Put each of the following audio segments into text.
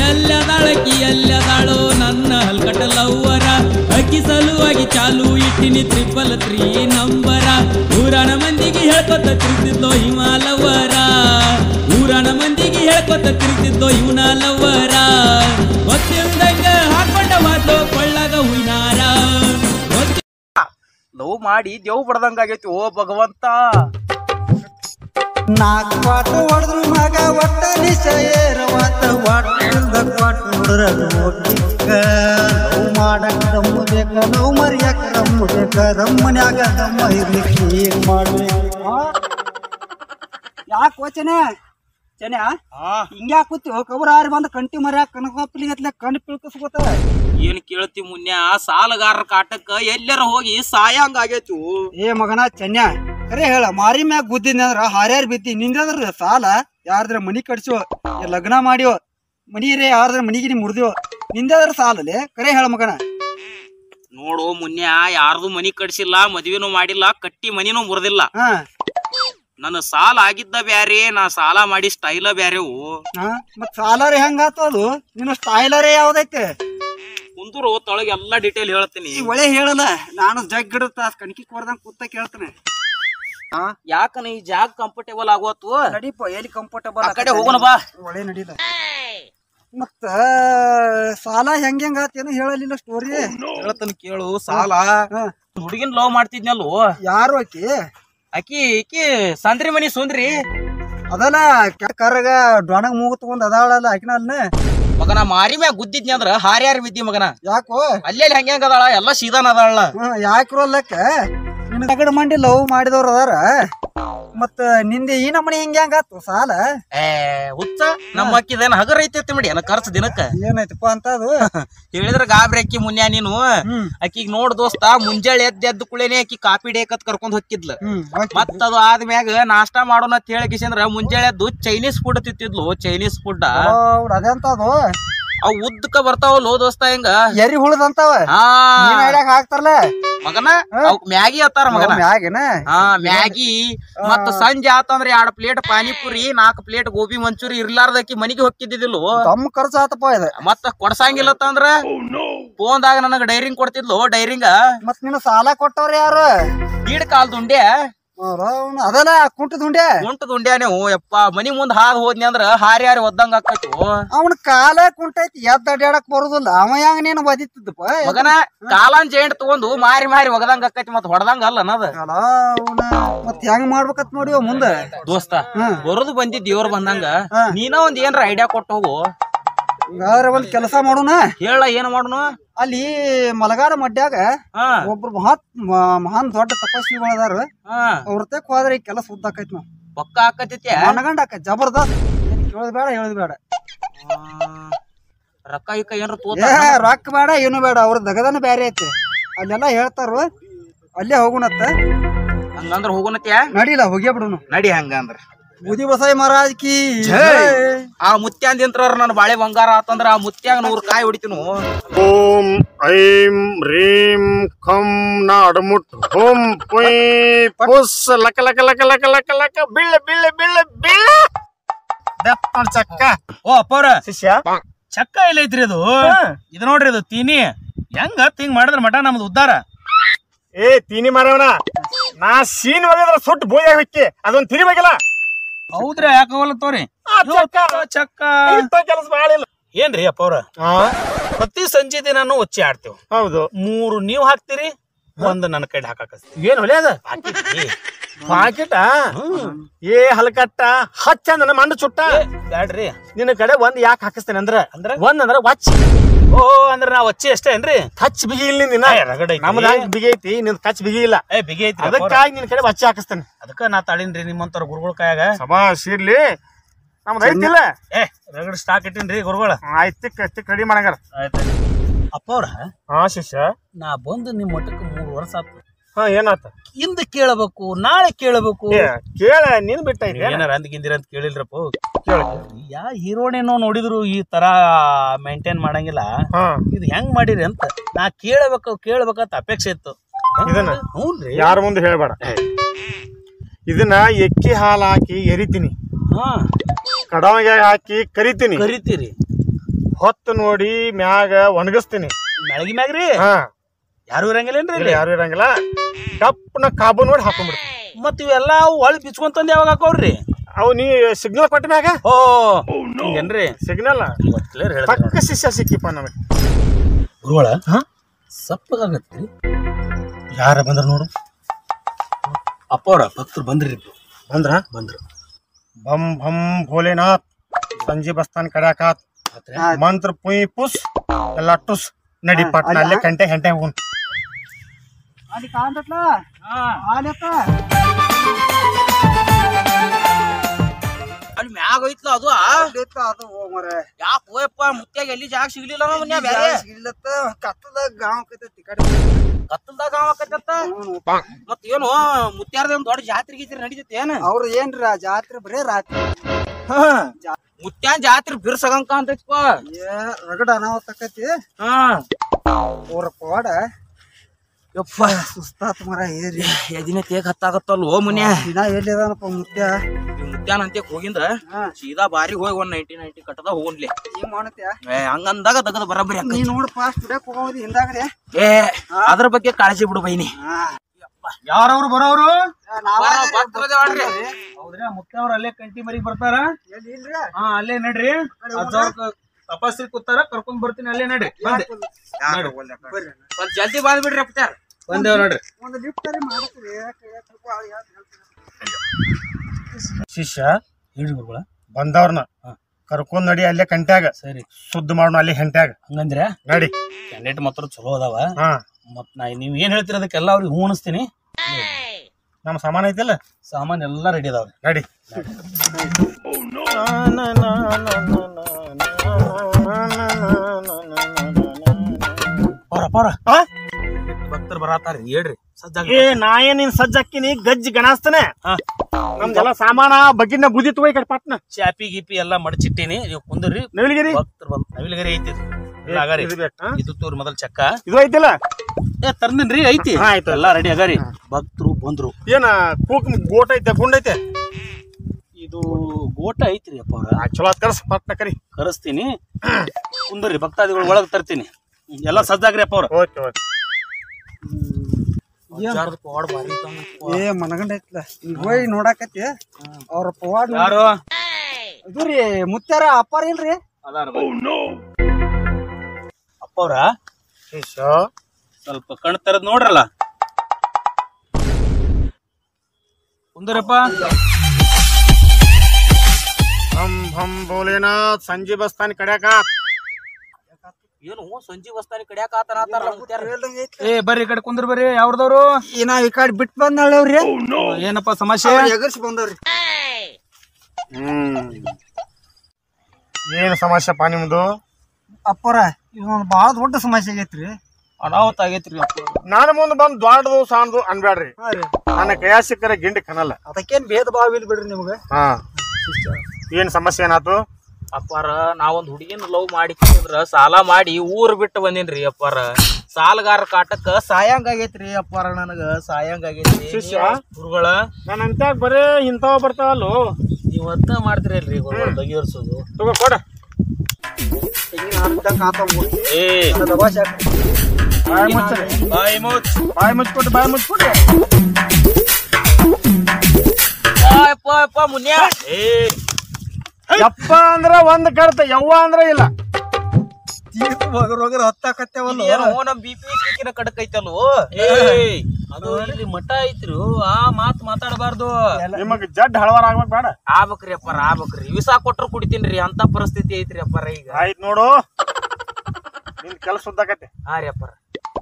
ಎಲ್ಲದಾಳಕಿ ಎಲ್ಲದಾಳೋ ನನ್ನ ಹಲ್ಕಟಲವ್ವರ ಅಕ್ಕಿ ಸಲುವಾಗಿ ಚಾಲು ಇಟ್ಟಿನಿ ತ್ರಿಪಲ್ ತ್ರೀ ನಂಬರ ಊರಣ ಮಂದಿಗೆ ಹೇಳ್ಕೊತ ತಿರ್ತಿದ್ದೋ ಹಿಮಾಲವರ ಊರಣ ಮಂದಿಗೆ ಹೇಳ್ಕೊತ ತಿರ್ತಿದ್ದೋ ಇವನಲವರ ಗೊತ್ತಿಲ್ದಂಗ ಹಾಕೊಂಡ ಮಾತು ಕೊಳ್ಳಾಗ ಹುಯ್ನಾರ ಗೊತ್ತಿ ಲವ್ ಮಾಡಿ ದೇವ್ ಬಡ್ದಂಗಾಗೈತಿ ಓ ಭಗವಂತ ನಾಲ್ಕು ಪಾಟ ಹೊಡೆದ್ರು ಮಗ ಒಟ್ಟ ನಿಶಯರವಾತ ಒಟ್ಟಿಲ್ದ ಪಾಟ ಹೊಡ್ರ ನೋಡ್ಲಿಕ್ಕ ಲವ್ ಮಾಡಕ್ ದಮ್ಮು ಬೇಕ ಲವ್ ಮರಿಯಕ್ ರಮ್ಮು ಬೇಕ ರಮ್ಮನ್ಯಾಗ ದಮ್ಮ ಇರ್ಲಿಕ್ಕೆ ಏನ್ ಮಾಡ್ಬೇಕು ಯಾಕೆ ವಚನೆ ಚನ್ಯ ಹಿಂಗ್ಯಾಕ್ ಕೂತಿ ಕಬರ ಆರಿ ಬಂದ ಕಂಟಿ ಮರ್ಯಾಕ ಕನಕಪ್ಪಲಿಗತ್ಲೆ ಕಣ್ಣು ಪಿಳ್ಕಸ್ಕೋತ ಏನ್ ಕೇಳ್ತಿ ಮುನ್ಯ ಸಾಲಗಾರರ ಕಾಟಕ್ಕ ಎಲ್ಲರ ಹೋಗಿ ಸಾಯಂಗ ಆಗೈತಿ ಏ ಮಗನ ಚನ್ಯ ಕರೆ ಹೇಳ ಮಾರಿ ಮ್ಯಾಗ ಗುದ್ದಿದ್ನಿ ಅಂದ್ರ ಹಾರ್ಯಾರ್ ಬಿದ್ದಿ ನಿಂದ್ರ ಸಾಲ ಯಾರ್ದ್ರ ಮನಿ ಕಟ್ಸಿವ ಏ ಲಗ್ನ ಮಾಡಿವ ಮನಿ ರೇ ಯಾರ್ದ್ರ ಮನಿಗಿನಿ ಮುರ್ದಿವ ನಿಂದಾದ್ರ ಸಾಲಲೆ ಕರೆ ಹೇಳ ಮಗನ ನೋಡು ಮುನ್ಯ ಯಾರ್ದು ಮನಿ ಕಡ್ಸಿಲ್ಲ ಮದ್ವಿನೂ ಮಾಡಿಲ್ಲ ಕಟ್ಟಿ ಮನಿನೂ ಮುರಿದಿಲ್ಲ ಹಾ ನನ್ನ ಸಾಲ ಆಗಿದ್ದ ಬ್ಯಾರೆ ನಾ ಸಾಲ ಮಾಡಿ ಸ್ಟೈಲ ಬ್ಯಾರೆವು ಹಾ ಮತ್ ಸಾಲರೇ ಹೆಂಗಾತು ಅದು ನಿನ್ನ ಸ್ಟೈಲರೇ ಯಾವ್ದೈತೆ ಕುಂದ್ರು ತೊಳಗೆ ಎಲ್ಲಾ ಡೀಟೇಲ್ ಹೇಳ್ತೀನಿ ಈ ಒಳ್ಳೆ ಹೇಳಲ್ಲ ನಾನು ಜಗ್ ಹಿಡುತ್ತ ಕಣಕಿ ಕೊಡ್ದಂಗ್ ಕೂತ ಕೇಳ್ತಾನೆ ಯಾಕನ ಈ ಜಾಗ ಕಂಫರ್ಟೇಬಲ್ ಆಗೋತು ನಡೀಪ ಎಲ್ಲಿ ಕಂಫರ್ಟಬಲ್ ಆ ಕಡೆ ಹೋಗೋಣ ಬಾ ಒಳ್ಳೆ ನಡೀದ ಮತ್ತ ಸಾಲ ಹೆಂಗ್ ಹೆಂಗ್ ಆತೇನು ಹೇಳಲಿಲ್ಲ ಸ್ಟೋರಿ ಹೇಳ್ತಾನ ಕೇಳು ಸಾಲ ಹಾ ಹುಡುಗಿನ ಲವ್ ಮಾಡ್ತಿದ್ನಲ್ಲು ಯಾರು ಆಕಿ ಆಕಿ ಈಕಿ ಸಂದ್ರಿ ಮನಿ ಸುಂದ್ರಿ ಅದಲ್ಲ ಕರ್ಗ ಡೊಣಗ್ ಮೂಗು ತಗೊಂಡ್ ಅದಾಳಲ್ಲ ಆಕಿನಲ್ನ ಮಗನ ಮಾರಿ ಮ್ಯಾಗ ಗುದ್ದಿದ್ನಿ ಅಂದ್ರ ಹಾರ್ಯಾರ ಬಿದ್ದಿ ಮಗನ ಯಾಕೋ ಅಲ್ಲೇ ಹೆಂಗ ಹೆಂಗ ಅದಾಳ ಎಲ್ಲ ಸೀದಾನ ಅದಾಳ ಹ್ಮ್ ಯಾಕ್ರು ಅಲ್ಲಕ್ಕ ನಿನ್ನ ತಗಡ್ ಮಂಡಿ ಲವ್ ಮಾಡಿದವ್ರ ಅದಾರ ಮತ್ತ ನಿಂದೆ ಈ ನಮ್ಮನೆ ಹಿಂಗ ಹೆಂಗಾತು ಸಾಲ ಏ ಹುಚ್ಚ ನಮ್ಮ ಅಕ್ಕಿದೇನ ಹಗರ ಐತೈತಿ ಮಾಡಿ ಏನ ಖರ್ಚು ದಿನಕ್ಕ ಏನೈತಪ್ಪ ಅಂತ ಅದು ಹೇಳಿದ್ರ ಗಾಬ್ರಿ ಅಕ್ಕಿ ಮುನ್ಯಾ ನೀನು ಹ್ಮ್ ಆಕಿಗ್ ನೋಡ್ ದೋಸ್ತ ಮುಂಜಾಳೆ ಎದ್ದ ಎದ್ದ ಕುಳೇನೆ ಆಕಿ ಕಾಪಿ ಡೇಕತ್ ಕರ್ಕೊಂಡ್ ಹೋಗಿದ್ಲ ಹ್ಮ್ ಮತ್ತ ಅದು ಆದ್ಮ್ಯಾಗ ನಾಷ್ಟಾ ಮಾಡೋಣ ಅಂತ ಹೇಳಿ ಕಿಸಂದ್ರ ಮುಂಜಾಳೆ ಎದ್ದು ಚೈನೀಸ್ ಫುಡ್ ತಿತ್ತಿದ್ಲು ಚೈನೀಸ್ ಫುಡ್ ಅದೆಂತ ಅದು ಅವ್ ಉದ್ದಕ್ಕ ಬರ್ತಾವಲ್ಲೋ ದೋಸ್ತ ಹೆಂಗ ಎರಿ ಹುಳದಂತಾವ ಹಾ ನೀನ್ ಹಿಡ್ಯಾಕ್ ಹಾಕ್ತಾರಲ್ಲ ಮಗನ ಅವ್ ಮ್ಯಾಗಿ ಅತ್ತಾರ ಮಗನ ಮ್ಯಾಗಿನ ಹಾ ಮ್ಯಾಗಿ ಮತ್ತ ಸಂಜೆ ಆತಂದ್ರ ಎರಡ್ ಪ್ಲೇಟ್ ಪಾನಿಪುರಿ ನಾಲ್ಕು ಪ್ಲೇಟ್ ಗೋಬಿ ಮಂಚೂರಿ ಇರ್ಲಾರ್ದಕ್ಕಿ ಮನಿಗೆ ಹೋಗಿದ್ದಿಲ್ಲ ತಮ್ಮ ಖರ್ಚು ಆತಪ್ಪ ಇದು ಮತ್ತ ಕೊಡ್ಸಂಗಿಲ್ಲತ್ತಂದ್ರ ಫೋನ್ದಾಗ ನನಗ ಡೈರಿಂಗ್ ಕೊಡ್ತಿದ್ಲು ಡೈರಿಂಗ ಮತ್ ನಿನ್ನ ಸಾಲ ಕೊಟ್ಟವ್ರ ಯಾರು ದೀಡ್ ಕಾಲ್ ದುಂಡೆ ಅವ್ನ್ ಅದಲ್ಲ ಕುಂಟದ ಹುಂಡೆ ಕುಂಟದ ದುಂಡ್ಯಾ ನೀವು ಯಪ್ಪ ಮನಿ ಮುಂದ್ ಹಾದ್ ಹೋದ್ನಿ ಅಂದ್ರ ಹಾರಿ ಹಾರಿ ಒದ್ದಂಗ ಆಕೈತಿ ಅವನ ಕಾಲ ಕುಂಟೈತಿ ಎದ್ದ ಅಡ್ಯಾಡಕ್ ಬರುದಿಲ್ಲ ಅವ ಹೆಂಗ ನೀನು ಬದಿತ್ತಿದ್ದಪ್ಪ ಮಗನ ಕಾಲಾನ್ ಜೇಂಟ್ ತಗೊಂಡು ಮಾರಿ ಮಾರಿ ಒಗದಂಗ ಆಕೈತಿ ಮತ್ ಹೊಡ್ದಂಗ ಅಲ್ಲ ಅನ್ನದ ಅಲ್ಲ ಅವ್ನ ಮತ್ ಹೆಂಗ್ ಮಾಡ್ಬೇಕತ್ ನೋಡಿ ಮುಂದ ದೋಸ್ತ ಹ್ಮ್. ಬರೋದು ಬಂದಿದ್ ದೇವ್ರ ಬಂದಂಗ ಹಾ. ನೀನ ಒಂದ್ ಏನ್ರ ಐಡಿಯಾ ಕೊಟ್ಟು ಹೋಗು ಹಂಗಾದ್ರೆ ಒಂದ್ ಕೆಲಸ ಮಾಡೋಣ ಹೇಳ ಏನ್ ಮಾಡುನು ಅಲ್ಲಿ ಮಲಗಾರ ಮಡ್ಯಾಗ ಹಾ ಒಬ್ರು ಮಹತ್ ಮ- ಮಹಾನ್ ದೊಡ್ಡ ತಪಸ್ವಿಗಳದಾರ ಹಾ ಅವ್ರ ತಕ್ ಹೋದ್ರೆ ಈ ಕೆಲಸ ಉದ್ದಾಕೈತಿ ನಾವು ಪಕ್ಕ ಆಕತೈತಿ ಮನಗಂಡಾಕ ಜಬರ್ದಸ್ತ್ ಕೇಳದ್ ಬೇಡ ಹೇಳದ್ ಬೇಡ ರೊಕ್ಕ ಇಕ್ಕ ಏನ್ರ ಏ ತೋತ ರೊಕ್ಕ ಬೇಡ ಏನು ಬೇಡ ಅವ್ರ ದಗದನ ಬ್ಯಾರೆ ಐತಿ ಅಲ್ಲೆಲ್ಲ ಹೇಳ್ತಾರು ಅಲ್ಲೇ ಹೋಗುಣತ್ತ ಹಂಗಂದ್ರ ಹೋಗುನತ್ಯಾ ನಡಿಲ್ಲ ಹೋಗೇ ಬಿಡುನು ನಡಿ ಹಂಗಂದ್ರ ಬುದಿ ಬಸಾಯಿ ಮಹಾರಾಜ್ ಕಿ ಆ ಮುತ್ಯಾಂದಿಂತ್ರ ನನ್ನ ಬಾಳೆ ಬಂಗಾರ ಆತಂದ್ರ ಆ ಮುತ್ಯಾಗ ನೂರ್ ಕಾಯಿ ಹೊಡಿತೀನು ಓಂ ಐಂ ರೀಂ ಖಂ ನಾಡಮುಟ್ ಹೋಂ ಪುಯ್ ಪುಸ್ ಲಕ ಲಕ ಲಕ ಲಕ ಲಕ ಲಕ ಬಿಳ್ಳ ಬಿಳ್ಳ ಬಿಳ್ಳ ಬಿಳ್ಳ ದಪ್ಪ ಚಕ್ಕ ಓ ಅಪ್ಪವ್ರ ಶಿಷ್ಯ ಚಕ್ಕ ಇಲ್ಲ ಐತ್ರಿ ಅದು ಇದು ನೋಡ್ರಿ ಅದು ತೀನಿ ಹೆಂಗ ಹಿಂಗ್ ಮಾಡಿದ್ರ ಮಠ ನಮ್ದು ಉದ್ದಾರ ಏ ತೀನಿ ಮಾರವನ ನಾ ಸೀನ್ ಒಗದ್ರ ಸುಟ್ಟು ಬೋಯ ಹೊಕ್ಕಿ ಅದೊಂದ್ ತಿರಿಬೇಕಲ್ಲ ಹೌದ್ರಿ ಯಾಕೆ ಹೋಗಲ್ಲ ತೋರಿ ಆ ಚಕ್ಕ ಚಕ್ಕ ಇಂಥ ಕೆಲಸ ಮಾಡಿಲ್ಲ ಏನ್ರಿ ಅಪ್ಪವ್ರ ಹಾ ಪ್ರತಿ ಸಂಜೆ ದಿನಾನು ಒಚ್ಚಿ ಆಡ್ತೇವ್ ಹೌದು ಮೂರು ನೀವ್ ಹಾಕ್ತಿರಿ ಒಂದ್ ನನ್ನ ಕೈಲಿ ಹಾಕಾಕ ಏನ್ ಹೊಲೆ ಅದ ಪಾಕಿಟ ಏ ಹಲಕಟ್ಟ ಹಚ್ಚ ನನ್ನ ಮಂಡ ಚುಟ್ಟ ಬ್ಯಾಡ್ರಿ ನಿನ್ನ ಕಡೆ ಒಂದ್ ಯಾಕೆ ಹಾಕಿಸ್ತೇನೆ ಅಂದ್ರ ಅಂದ್ರ? ಒಂದ್ ಅಂದ್ರ ವಚ್ ಓ ಅಂದ್ರ ನಾ ಒಚ್ಚಿ ಅಷ್ಟೇ ಏನ್ರಿ ಕಚ್ ಬಿಗಿ ಇಲ್ಲ ನಿನ್ನ ಏ, ರಗಡ್ ಐತಿ. ನಮ್ದ ಹಂಗ್ ಬಿಗಿ ಐತಿ ನಿನ್ ಕಚ್ ಬಿಗಿ ಇಲ್ಲ ಏ ಬಿಗಿ ಐತ್ರಿ ಅಪ್ಪವ್ರ. ಅದಕ್ಕಾಗಿ ನಿನ್ ಕಡೆ ವಚ್ಚ ಹಾಕಿಸ್ತೇನೆ ಅದಕ್ಕ ನಾ ತಾಳಿನ್ರಿ ನಿಮ್ಮಂತರ ಗುರುಗಳ ಕೈಯಾಗ ಸಮಾಸ್ ಇರ್ಲಿ ನಮ್ದು ಐತಿಲ್ಲ ಏ ರಗಡ್ ಸ್ಟಾಕ್ ಇಟ್ಟಿನ್ರಿ ಗುರುಗಳ ಆಯ್ತು ತಿಕ್ಕ ತಿಕ್ಕ ರೆಡಿ ಮಾಡಂಗಾರ ಆಯ್ತು ಅಪ್ಪವ್ರ ಹಾ ಶಿಷ್ಯ ನಾ ಬಂದು ನಿಮ್ ಮಠಕ್ಕೆ ಮೂರು ವರ್ಷ ಆತು ಹಾ ಏನಾತ ಇಂದ ಕೇಳಬೇಕು ನಾಳೆ ಕೇಳಬೇಕು ಏ, ಕೇಳ ನೀನ್ ಬಿಟ್ಟೈತಿ ಏನಾರ ಅಂದ್ಕಿಂದಿರ ಅಂತ ಕೇಳಿಲ್ರಪ್ಪ ಕೇಳ ಯಾ ಹೀರೋನೇನೋ ನೋಡಿದ್ರು ಈ ತರ ಮೇಂಟೈನ್ ಮಾಡಂಗಿಲ್ಲ ಹಾ ಇದು ಹೆಂಗ್ ಮಾಡಿರಿ ಅಂತ ನಾ ಕೇಳಬೇಕು ಕೇಳ್ಬೇಕಂತ ಅಪೇಕ್ಷೆ ಇತ್ತು ಹೆಂಗ್ ಇದನ್ನ? ಮಾಡಿರಿ? ಹ್ಞೂನ್ರಿ ಯಾರ ಮುಂದೆ ಹೇಳ್ಬೇಡ ಇದನ್ನ ಎಕ್ಕಿ ಹಾಲು ಹಾಕಿ ಎರಿತೀನಿ ಹಾ ಕಡಾವಿಗೆ ಹಾಕಿ ಕರಿತೀನಿ ಕರಿತೀರಿ ಹೊತ್ತು ನೋಡಿ ಮ್ಯಾಗ ಒಣಗಿಸ್ತೀನಿ ಮ್ಯಾಳಗಿ ಮ್ಯಾಗ್ರಿ ಹಾ ಯಾರು ಇರಂಗಿಲ್ಲೇನ್ರಿ ಇಲ್ಲಿ ಇಲ್ಲಿ ಯಾರು ಇರಂಗಿಲ್ಲ ಟಪ್ನ ಕಾಬು ನೋಡಿ ಹಾಕೊಂಡ್ಬಿಡ್ತೀನಿ ಮತ್ ಇವೆಲ್ಲ ಒಳಗ್ ಬಿಚ್ಕೊಂತಂದ್ ಯಾವಾಗ ಹಾಕೋರ್ರಿ ಅವು ನೀ ಸಿಗ್ನಲ್ ಕೊಟ್ಟ ಮ್ಯಾಗ ಓ ಹಿಂಗೇನ್ರಿ ಸಿಗ್ನಲ್ ಗೊತ್ತಿಲ್ಲ ಹೇಳ್ರಿ ಪಕ್ಕ ಶಿಷ್ಯ ಸಿಕ್ಕಿಪ್ಪ ನಮಗೆ ಗುರುಗಳ ಸಪ್ಪಗಾಗತ್ರಿ ಯಾರ ಬಂದ್ರ ನೋಡು ಅಪ್ಪವ್ರ ಭಕ್ತರು ಬಂದ್ರಿ ಬಂದ್ರ ಬಂದ್ರು ಬಂ ಭಂ ಭೋಲೆನಾಥ್ ಸಂಜೆ ಬಸ್ತಾನ್ ಕಡ್ಯಾಕಾತ್ ಮಂತ್ರ ಪುಯ್ ಪುಸ್ ಎಲ್ಲ ಟುಸ್ ನಡಿ ಪಟ್ನ ಅಲ್ಲೇ ಕಂಟೆ ಹೆಂಟೆ ಹೋಗುನ್ ಅಲ್ಲಿ ಕಾಂತತ್ಲ ಆಲತ್ತ ಅಲ್ಲಿ ಮ್ಯಾಗ ಐತ್ಲ ಅದು ಅದು ಹೋಗ್ ಮರೆ ಯಾಕ ಹೋಯಪ್ಪ ಮುತ್ಯಾಗ ಎಲ್ಲಿ ಜಾಗ ಸಿಗ್ಲಿಲ್ಲ ನಮ್ಮ ಮನ್ಯಾಗ ಬ್ಯಾರೆ ಇಲ್ಲತ್ತ ಕತ್ತದಾಗ ಗಾಂವ್ ಕೈತೈತಿ ಕಡೆ ಕತ್ತಲ್ದಾಗ ಗಾಂವ್ ಆಕತ್ತತ್ತ ಮತ್ ಏನು ಮುತ್ಯಾರ್ದ ಒಂದ್ ದೊಡ್ಡ ಜಾತ್ರೆ ಗೀತ್ರಿ ನಡೀತೈತಿ ಏನ ಅವ್ರ ಏನ್ರಿ ಆ ಜಾತ್ರೆ ಬರೇ ರಾತ್ರಿ ಮುತ್ಯಾನ್ ಜಾತ್ರೆ ಬಿರ್ಸಗಂಕ ಅಂತೈತಿಪ್ಪ ಏ ರಗಡ ಅನಾಹುತ ಆಕೈತಿ ಹಾ ಅವ್ರ ಪವಾಡ ಯಪ್ಪ ಸುಸ್ತಾತ್ ಮರ ಏರಿ ಎದಿನ ತೇಗ್ ಹತ್ತಾಗತ್ತಲ್ಲ ಓ ಮುನ್ಯಾ ದಿನ ಎಲ್ಲಿದಾನಪ್ಪ ಮುತ್ಯ ಮುತ್ಯಾನ ಅಂತ ಹೋಗಿಂದ ಹಾ. ಸೀದಾ ಬಾರಿ ಹೋಗಿ ಒಂದ್ ನೈಂಟಿ ನೈಂಟಿ ಕಟ್ಟದ ಹೋಗ್ಲಿ ಏನ್ ಮಾಡತ್ಯ ಏ ಹಂಗಂದಾಗ ತಗದ ಬರಬರಿ ನೀ ನೋಡ್ ಫಾಸ್ಟ್ ಬಿಡಕ್ ಹೋಗೋದಿ ಹಿಂದಾಗಡೆ ಏ ಅದ್ರ ಬಗ್ಗೆ ಕಾಳಜಿ ಬಿಡು ಬೈನಿ ಹಾ ಯಾರವ್ರು ಬರೋರು ಎಲ್ಲಿ ಹೌದ್ರಿ ಮುಖ್ಯವ್ರ ಅಲ್ಲೇ ಕಂಟಿ ಮರಿಗ್ ಬರ್ತಾರ ಎಲ್ಲಿ ಇಲ್ರಿ ಹಾ ಅಲ್ಲೇ ನಡ್ರಿ ಅಜ್ಜವ್ರ ತಪಸ್ಸಿ ಕೂತಾರ ಕರ್ಕೊಂಡ್ ಬರ್ತೀನಿ ಅಲ್ಲೇ ನಡ್ರಿ ಬಂದೆ ಬರ್ರಿ ಸ್ವಲ್ಪ ಜಲ್ದಿ ಬಂದ್ ಬಿಡ್ರಿ ಅಪ್ಪ ಬಂದೇವ್ ನೋಡ್ರಿ ಒಂದು ಲಿಫ್ಟ್ ಅಲ್ಲಿ ಮಾಡತ್ರಿ ಶಿಷ್ಯ ಹೇಳ್ರಿ ಗುರುಗಳ ಬಂದವ್ರನ್ನ ಕರ್ಕೊಂಡ್ ನಡಿ ಅಲ್ಲೇ ಕಂಟ್ಯಾಗ ಸರಿ ಸುದ್ದ ಮಾಡೋಣ ಅಲ್ಲಿ ಹೆಂಟ್ಯಾಗ ಹಂಗಂದ್ರೆ ನಡಿ ಕ್ಯಾಂಡಿಡೇಟ್ ಮಾತ್ರ ಚಲೋ ಅದಾವ ಹಾ ಮತ್ ನಾ ನೀವ್ ಏನ್ ಹೇಳ್ತೀರ ಅದಕ್ಕೆಲ್ಲ ಅವ್ರಿಗೆ ಹೂ ಅನಿಸ್ತೀನಿ ನಮ್ಮ ಸಾಮಾನ್ ಐತಿಲ್ಲ ಸಾಮಾನ್ ಎಲ್ಲಾ ರೆಡಿ ಅದಾವ್ರಿ ನಡಿ ಪರ ಪರ ಆ? ಭಕ್ತರು ಬರತಾರ ಹೇಳ್ರಿ ಸಜ್ಜಾಗ ಏ ನಾ ಏನ್ ನಿನ್ ಸಜ್ಜಕ್ಕಿನಿ ಗಜ್ಜಿ ಗಣಾಸ್ತನೆ ನಮ್ದೆಲ್ಲ ಸಾಮಾನ ಬಗ್ಗಿನ ಬುದ್ಧಿ ತಗೋ ಈ ಕಡೆ ಪಟ್ನ ಚಾಪಿ ಗೀಪಿ ಎಲ್ಲಾ ಮಡಚಿಟ್ಟೀನಿ ನೀವು ಕುಂದ್ರಿ ನವಿಲಿಗಿರಿ ಭಕ್ತರು ಬಂದ್ ನವಿಲಗರಿ ಐತಿ ಇದು. ಇಲ್ಲ ಅಗಾರಿ ಇದು ಬೇಕಾ? ಇದು ತೋರಿ ಮೊದಲ್ ಚಕ್ಕ ಇದು ಐತಿಲ್ಲ ಏ ತರ್ದಿನ್ರಿ ಐತಿ ಹಾ, ಆಯ್ತು. ಎಲ್ಲಾ ರೆಡಿ ಅಗಾರಿ ಭಕ್ತರು ಬಂದ್ರು ಏನ ಕೂಕ್ ಗೋಟ್ ಐತೆ ಗುಂಡ್ ಐತೆ ಇದು ಗೋಟ ಐತ್ರಿ ಅಪ್ಪ ಅವ್ರ ಆ, ಚಲೋ ಆತ್ ಕರ್ಸ್ ಪಟ್ನ ಕರಿ ಕರೆಸ್ತೀನಿ ಕುಂದ್ರಿ ಭಕ್ತಾದಿಗಳು ಒಳಗ್ ತರ್ತೀನಿ ಎಲ್ಲ ಸಜ್ಜಾಗ್ರಿ ಅಪ್ಪ ಅವ್ರ ಓಕೆ ಓಕೆ ಪವಾಡ ಬಾರಿ ಐತಮ್ಮ. ಏ ಮನಗಂಡ ಐತ್ಲ ಈಗ ಹೋಗಿ ನೋಡಾಕತಿ ಅವ್ರ ಪವಾಡ ಯಾರು ಇದು ರೀ ಮುತ್ಯಾರ ಅಪ್ಪಾರ ಇಲ್ರಿ ಅದಾರ ಅಪ್ಪ ಅವ್ರ ಶಿಷ್ಯ ಸ್ವಲ್ಪ ಕಣ್ ತೆರದ್ ನೋಡ್ರಲ್ಲ ಕುಂದ್ರಪ್ಪ ಭಂ ಭಂ ಭೋಲೆನಾಥ್ ಸಂಜೆ ಬಸ್ತಾನ್ ಕಡ್ಯಾಕ ಏನು ಸಂಜೆ ವಸ್ತಾನಿ ಕಡ್ಯಾಕ ಆತನ ಆತಾರಲ್ಲ ಮುತ್ಯಾರ ಏ ಬರ್ರಿ ಈ ಕಡೆ ಕುಂದ್ರ ಬರ್ರಿ ಯಾವ್ದವ್ರು ಈ ನಾವ್ ಈ ಕಡೆ ಬಿಟ್ಟು ಬಂದಾಳವ್ರಿ ಏನಪ್ಪ ಸಮಸ್ಯೆ ಎಗರ್ಸಿ ಬಂದವ್ರಿ ಹ್ಮ್ ಏನ್ ಸಮಸ್ಯೆಪ್ಪ ನಿಮ್ದು ಅಪ್ಪರ ಇದೊಂದು ಭಾಳ ದೊಡ್ಡ ಸಮಸ್ಯೆ ಆಗೈತ್ರಿ ಅನಾಹುತ ಆಗೈತ್ರಿ ಅಪ್ಪ ನಾನು ಮುಂದೆ ಬಂದ್ ದೊಡ್ಡದು ಸಾಂದು ಅನ್ಬೇಡ್ರಿ ಹಾ ರೀ ನನ್ನ ಕೈಯ ಸಿಕ್ಕರೆ ಗಿಂಡಿ ಕನಲ್ಲ ಅದಕ್ಕೇನ್ ಭೇದ ಭಾವ ಇಲ್ಲ ಬಿಡ್ರಿ ನಿಮ್ಗೆ ಹಾ ಏನ್ ಸಮಸ್ಯೆ ಏನಾತು ಅಪ್ಪಾರ ನಾವೊಂದ್ ಹುಡುಗಿನ ಲವ್ ಮಾಡಿ ಕಿಸಿದ್ರ ಸಾಲ ಮಾಡಿ ಊರ್ ಬಿಟ್ಟು ಬಂದೇನ್ರಿ ಅಪ್ಪಾರ ಸಾಲಗಾರ ಕಾಟಕ್ಕ ಸಾಯಂಗ್ ಆಗೈತ್ರಿ ಅಪ್ಪಾರ ನನಗ ಸಾಯಂಗ್ ಆಗೈತ್ರಿ ಶಿಷ್ಯ? ಗುರುಗಳ ನಾನು ಅಂತ್ಯಾಗ ಬರೇ ಇಂಥವ ಬರ್ತಾವಲ್ಲೋ ನೀವ್ ಅದ್ನ ಮಾಡ್ತಿರಲ್ರಿ ಗುರುಗಳ ಬಗೆಹರಿಸೋದು ತಗೋ ಕೊಡ ತೆಂಗಿನ ಹಾಕ್ದಂಗ್ ಕಾಂತಾವ್ ಮೂರ್ತಿ. ಏ ಅದು ದಬಾಸಿ ಹಾಕ್ರಿ. ಬಾಯಿ ಮುಚ್ಚ್ರಿ. ಬಾಯಿ ಮುಚ್ಚ್ ಬಾಯಿ ಮುಚ್ಕೊಟ್ಟು ಬಾಯಿ ಮುಚ್ಕೊಟ್ಟು ಯಪ್ಪ ಯಪ್ಪ ಮುನ್ಯ ಏ ಯಪ್ಪ ಅಂದ್ರ ಒಂದ್ ಕಡ್ತ ಯವ್ವ ಅಂದ್ರ ಇಲ್ಲ ತೀರ್ಥ ಒಗರ್ ಒಗರ್ ಹತ್ತಾಕತ್ತೇವಲ್ಲ ಏನೋ ನಮ್ ಬಿ ಪಿ ಸಿಕ್ಕಿನ ಕಡಕ್ ಐತಲ್ವೋ ಏ ಅದು ಇಲ್ಲಿ ಮಠ ಐತ್ರಿ ಆ ಮಾತ್ ಮಾತಾಡಬಾರ್ದು ನಿಮಗ್ ಜಡ್ ಹಳವಾರ ಆಗ್ಬೇಕು ಬೇಡ ಆಗ್ಬೇಕ್ರಿ ಅಪ್ಪಾರ ಆಗ್ಬೇಕ್ರಿ ವಿಸಾ ಕೊಟ್ರು ಕುಡಿತೀನ್ರಿ ಅಂತ ಪರಿಸ್ಥಿತಿ ಐತ್ರಿ ಅಪ್ಪಾರ ಈಗ ಆಯ್ತ್ ನೋಡು ನಿನ್ ಕೆಲಸ ಉದ್ದಾಕತ್ತೆ ಹಾ ರೀ ಅಪ್ಪಾರ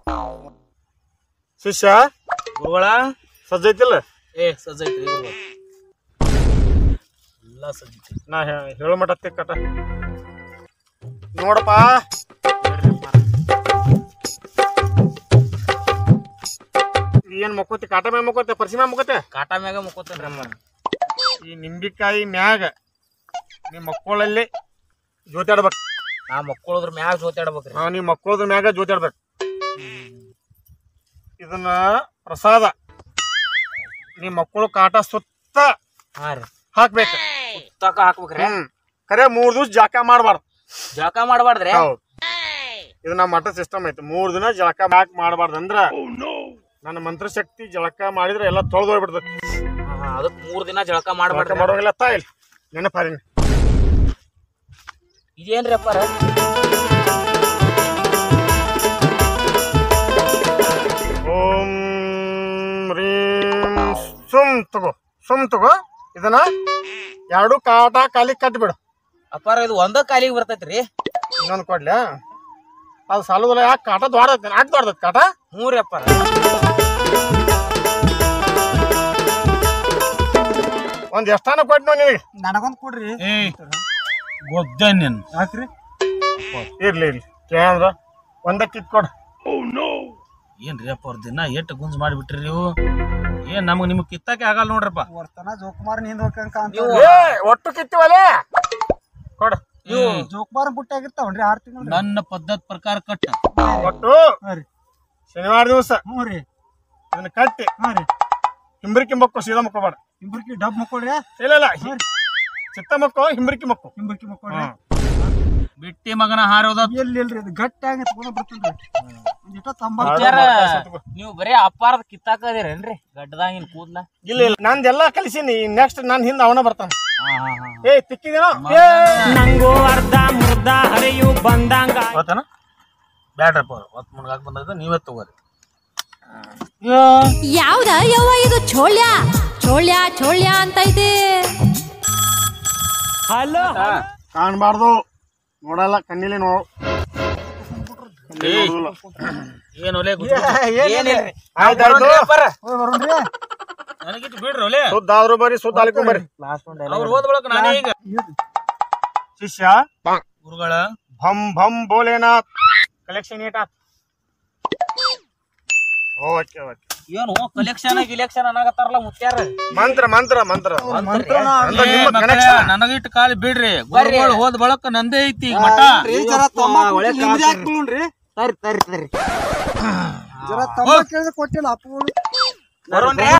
ಶಿಷ್ಯ ಗುರುಗಳ ಸಜ್ಜೈತಿಲ್ಲ ಏ ಸಜ್ಜೈತ್ರಿ ಗುರುಗಳ ಎಲ್ಲ ಸಜ್ಜೈತಿ ನಾ ಹೇ- ಹೇಳೋ ಮಟ್ಟ ಕಟ ನೋಡಪ್ಪ ಏನ್ ಮಕ್ಕೋತಿ ಕಾಟ ಮ್ಯಾಗ ಮಕ್ಕೋತೆ ಪರ್ಸಿ ಮ್ಯಾಗ ಮಕ್ಕೋತೆ ಕಾಟ ಮ್ಯಾಗ ಮುಕ್ಕೋತೇನ್ರಿ ಅಮ್ಮ ಈ ನಿಂಬಿಕಾಯಿ ಮ್ಯಾಗ ನಿಮ್ ಮಕ್ಕಳಲ್ಲಿ ಜೋತಾಡ್ಬೇಕು ನಾ ಮಕ್ಕಳದ್ರ ಮ್ಯಾಗ ಜೋತಾಡ್ಬೇಕ್ರಿ ನಾವ್ ನಿಮ್ ಮಕ್ಕಳದ ಮ್ಯಾಗ ಜೋತಾಡ್ಬೇಕು ಇದನ್ನ ಪ್ರಸಾದ ನಿಮ್ ಮಕ್ಕಳು ಕಾಟ ಸುತ್ತ ಹಾ ರೀ ಹಾಕ್ಬೇಕು ತಕ ಹಾಕ್ಬೇಕ್ರಿ ಹ್ಮ್ ಖರೆ ಮೂರ್ ದಿವ್ಸ ಜಾಕ ಮಾಡ್ಬಾರ್ದು ಜಳಕ ಮಾಡಬಾರ್ದ್ರಿ ಹೌದು ಇದು ನಮ್ಮ ಮಠ ಸಿಸ್ಟಮ್ ಐತಿ ಮೂರ್ ದಿನ ಜಳಕ ಬ್ಯಾಕ್ ಮಾಡಬಾರ್ದು ಅಂದ್ರ ನನ್ನ ಮಂತ್ರಶಕ್ತಿ ಜಳಕ ಮಾಡಿದ್ರೆ ಎಲ್ಲ ತೊಳೆದು ಹೋಗ್ಬಿಡ್ತೈತಿ ಅದಕ್ ಮೂರ್ ದಿನ ಜಳಕ ಜಳಕ ಮಾಡಬಾರ್ದ್ರಿ ಮಾಡೋಂಗಿಲ್ಲ ತಾಯಿಲ್ ನೆನಪಾರಿನಿ ಇದೇನ್ರಿ ಅಪ್ಪಾರ ಓಂ ರೀಂ ಸುಮ್ ತಗೋ ಸುಮ್ ತಗೋ ಇದನ್ನ ಎರಡು ಕಾಟ ಕಾಲಿಗೆ ಕಟ್ಬಿಡು ಅಪ್ಪಾರ ಇದು ಒಂದ ಕಾಲಿಗೆ ಬರ್ತೈತ್ರಿ ಇನ್ನೊಂದು ಕೊಡ್ಲ್ಯಾ ಅದು ಸಾಲುದಿಲ್ಲ ಯಾಕೆ ಕಾಟ ದೊಡ್ಡದೈತಿ ನಾಟ್ ದೊಡ್ಡದೈತಿ ಕಾಟ ಹ್ಞೂ ರೀ ಅಪ್ಪಾರ ಒಂದ್ ಎಷ್ಟಾನ ಕೊಟ್ಟು ನಿನಗೆ ನನಗೊಂದ್ ಕೊಡ್ರಿ ಏ ಗೊದ್ದೆ ನೀನ್ ಯಾಕ್ರಿ ಇರ್ಲಿ ಇರ್ಲಿ ಕೇಂದ್ರ ಒಂದ ಕಿತ್ ಕೊಡು ಏನ್ರಿ ಅಪ್ಪ ಅವ್ರ ದಿನ ಎಷ್ಟು ಗುಂಜ್ ಮಾಡಿಬಿಟ್ರಿ ನೀವು ಏನ್ ನಮಗ್ ನಿಮಗ್ ಕಿತ್ತಾಕೆ ಆಗಲ್ಲ ನೋಡ್ರಪ್ಪ ವರ್ತನ ಜೋಕುಮಾರ್ ನಿಂದ ಹೋಗ್ಕಂಕ ಅಂತ ನೀವು ಏ ಒಟ್ಟು ಕಿತ್ತಿವಲೇ ಕೊಡು ಜೋಕುಮಾರ್ ಬುಟ್ಟಿ ಆಗಿರ್ತಾವನ್ರಿ ಆರ್ ತಿಂಗಳು ನನ್ನ ಪದ್ಧತಿ ಪ್ರಕಾರ ಕಟ್ಟ ಒಟ್ಟು ಹಾ ರೀ ಶನಿವಾರ ದಿವಸ ಹ್ಞೂ ರೀ ಇದನ್ನ ಕಟ್ಟಿ ಹಾ ರೀ ಹಿಂಬರಿಕಿ ಮಕ್ಕೋ ಸೀದಾ ಮಕ್ಕೋಬೇಡ ಇಬ್ಬರಿಗೆ ಡಬ್ ಮಕ್ಕೊಳ್ರಿ ಇಲ್ಲ ಇಲ್ಲ ಹಿ- ಚಿತ್ತ ಮಕ್ಕೋ ಹಿಂಬರಿಕಿ ಮಕ್ಕೋ ಹಿಂಬರ್ಕಿ ಮಕ್ಕೊಳ್ರಿ ಬಿಟ್ಟಿ ಮಗನ ಹಾರೋದ ಎಲ್ಲಿ ಇಲ್ರಿ ಅದು ಗಟ್ಟಿಯಾಗಿ ತಗೊಂಡ್ ಬರ್ತೀನಿ ಒಂದಿಟ ತಂಬಾಕ್ ವಿಚಾರ ನೀವು ಬರೀ ಅಪ್ಪಾರದ ಕಿತ್ತಾಕದಿರೇನ್ರಿ ಗಡ್ಡದಾಗಿನ ಕೂದ್ಲ ಇಲ್ಲ ಇಲ್ಲ ನಂದೆಲ್ಲ ಕಲಿಸೀನಿ ನೆಕ್ಸ್ಟ್ ನನ್ ಹಿಂದ ಅವನ ಬರ್ತಾನ ಏ ತಿಕ್ಕಿದೇನೋ ಗೊತ್ತಾನ ಬ್ಯಾಡ್ರಪ್ಪ ಅವ್ರು ಹೊತ್ತು ಮುನ್ಗಾಕ್ ಬಂದದ ನೀವೇ ತಗೋರಿ ಯಾವ್ದ ಯವ್ವ ಇದು ಚೋಳ್ಯ ಚೋಳ್ಯ ಚೋಳ್ಯ ಅಂತ ಇದೆ ಕಾಣ್ಬಾರ್ದು ನೋಡಲ್ಲ ಕಣ್ಣಿಲೆ ನೋ ಏನ್ ಒಲೆ ಏನಿಲ್ರಿ ಆಯ್ತಾಯ್ತು ಅಪ್ಪಾರ ಹೋಗಿ ಬರೋಣ್ರಿ ನನಗಿಟ್ಟು ಬಿಡ್ರಿ ಒಲೆ ಸುದ್ದ ಆದ್ರೂ ಬರ್ರಿ ಸುದ್ದ ಅಲ್ಕೊಂಡ್ ಬರ್ರಿ ಲಾಸ್ಟ್ ಒಂದ್ ಅವ್ರು ಹೋದ ಬಳಕ ನಾನೇ ಈಗ ಶಿಷ್ಯ ಗುರುಗಳ ಭಂ ಭಂ ಭೋಲೆನಾಥ್ ಕಲೆಕ್ಷನ್ ಏಟ್ ಆತ್ ಓಕೆ ಓಕೆ ಏನು ಕಲೆಕ್ಷನ್ ಗಿಲೆಕ್ಷನ್ ಅನ್ನಕತ್ತಾರಲ್ಲ ಮುತ್ಯಾರ ಮಂತ್ರ ಮಂತ್ರ ಮಂತ್ರ ಮಂತ್ರನ ಅಂದ್ರೆ ಏ ನಿಮ್ಮ ಮಕ್ಕಳೇ, connection. ನನಗಿಟ್ಟು ಕಾಲಿ ಬಿಡ್ರಿ ಗುರುಗಳು ಹೋದ ಬಳಕ ನಂದೇ ಐತಿ ಈಗ ಮಠ ರೀ, ಜರ ತಂಬಾಕ್ ನಿಮ್ದು ಯಾಕ್ ಬೀಳುಣ್ರಿ? ತರಿ ತರಿ ತರಿ ಜರ ತಂಬಾಕ್ ಕೇಳಿದ್ರೆ ಕೊಟ್ಟಿಲ್ಲ ಅಪ್ಪಗಳು ಬರೋಣ್ರಿ